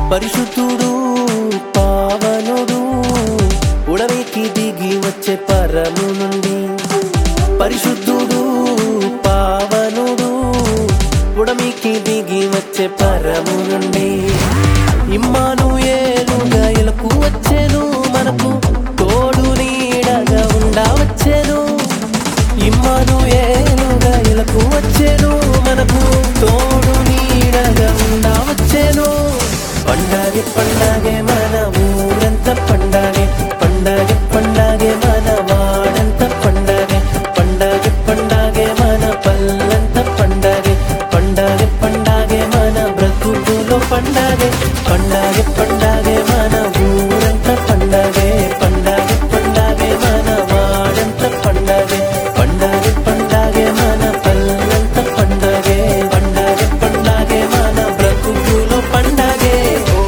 పరిశుద్ధుడు పావనుడు ఉడవికి దిగి వచ్చే పరము నుండి పరిశుద్ధుడు పావనుడు ఉడమికి దిగి వచ్చే పరము నుండి ఇమ్మాను ఏలుగా ఇలకు వచ్చెను మనకు తోడు నీడగా ఉండా వచ్చెను ఇమ్మాను ఏలుగా ఇలకు వచ్చెను మనకు తోడు నీడగా ఉండా వచ్చెను పండగ పండగే మన ఊరంత పండగే పండగ పండగే మన వాడంత పండగే పండగ పండగే మన పల్లంత పండగే పండగ పండగే మన బ్రతుకులో పండగే పండగ పండగే మన ఊరంత పండగే పండగ పండగే మన వాడంత పండగే పండగ పండగే మన పల్లంత పండగే పండగ పండగే మన బ్రతుకులో పండగే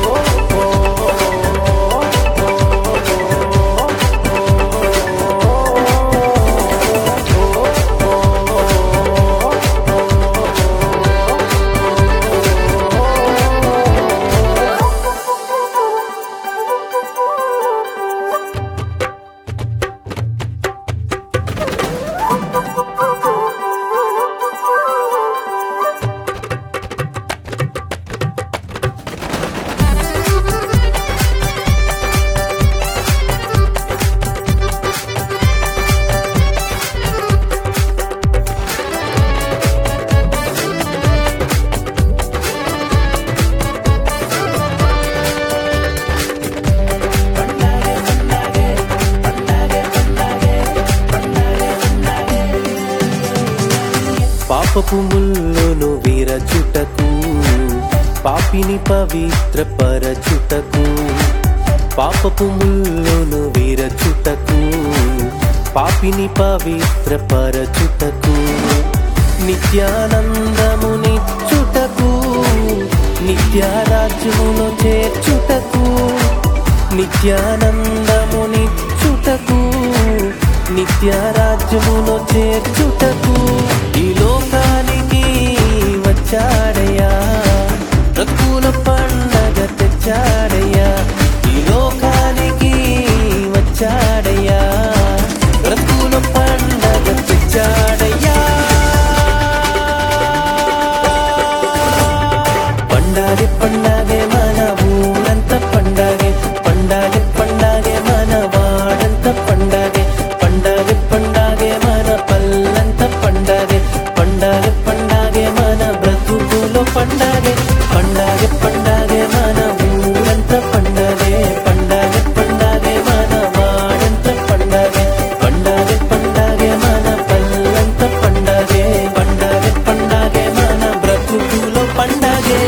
పాపపు ముల్లును విరచుటకు పాపిని పవిత్ర పరచుటకు పాపపు ముల్లును విరచుటకు పాపిని పవిత్ర పరచుటకు నిత్యానందము నిచ్చుటకు నిత్యారాజ్యమును చేర్చుటకు నిత్యానందము నిచ్చుటకు నిత్యరాజ్యములో చేర్చుటకు ఈ లోకానికి వచ్చాడయ్యా రక్కుల పండగ తెచ్చాడయ్యా ఈ లోకానికి వచ్చాడయ్యా రక్కుల పండగ తెచ్చాడయ్యా పండాలి పండాగే మన ఊరంత పండాగే పండాలి పండాగే మన వాడంత పండాగే పండాలి పండాగే మన పల్లంత పండాగే పండాలి పండాగే మన బ్రతుకులో పండాగే పండాగే పండాగే మన ఊరంత పండాగే పండాగే పండాగే మన వాడంత పండాగే పండాగే పండాగే మన పల్లంత పండాగే పండాగే పండాగే మన బ్రతుకులో పండాగే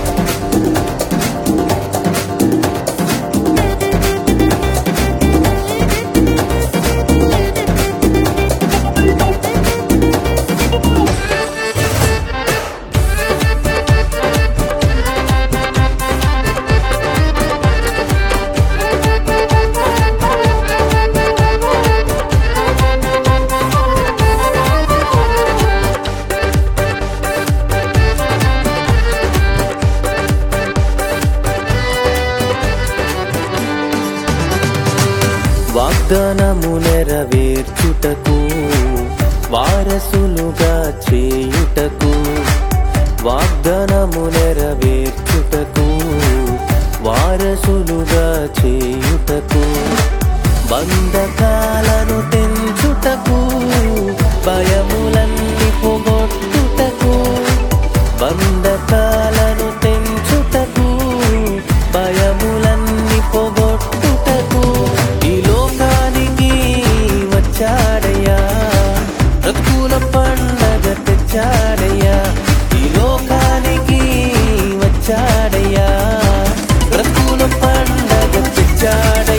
వాగ్దానము నెరవేర్చుటకు వారసులుగా చేయుటకు వాగ్దానము నెరవేర్చుటకు వారసులుగా చేయుటకు బంధకాలను తెంచుటకు భయములన్నీ పోగొట్టుటకు బంధకాలను తెంచుటకు భయములన్నీ పోగొట్టుటకు ఈ లోకానికి వచ్చాడయ్యా రక్కుల పండగ తెచ్చాడయ్యా ఈ లోకానికి వచ్చాడయ్యా రక్కుల పండగ తెచ్చాడయ్యా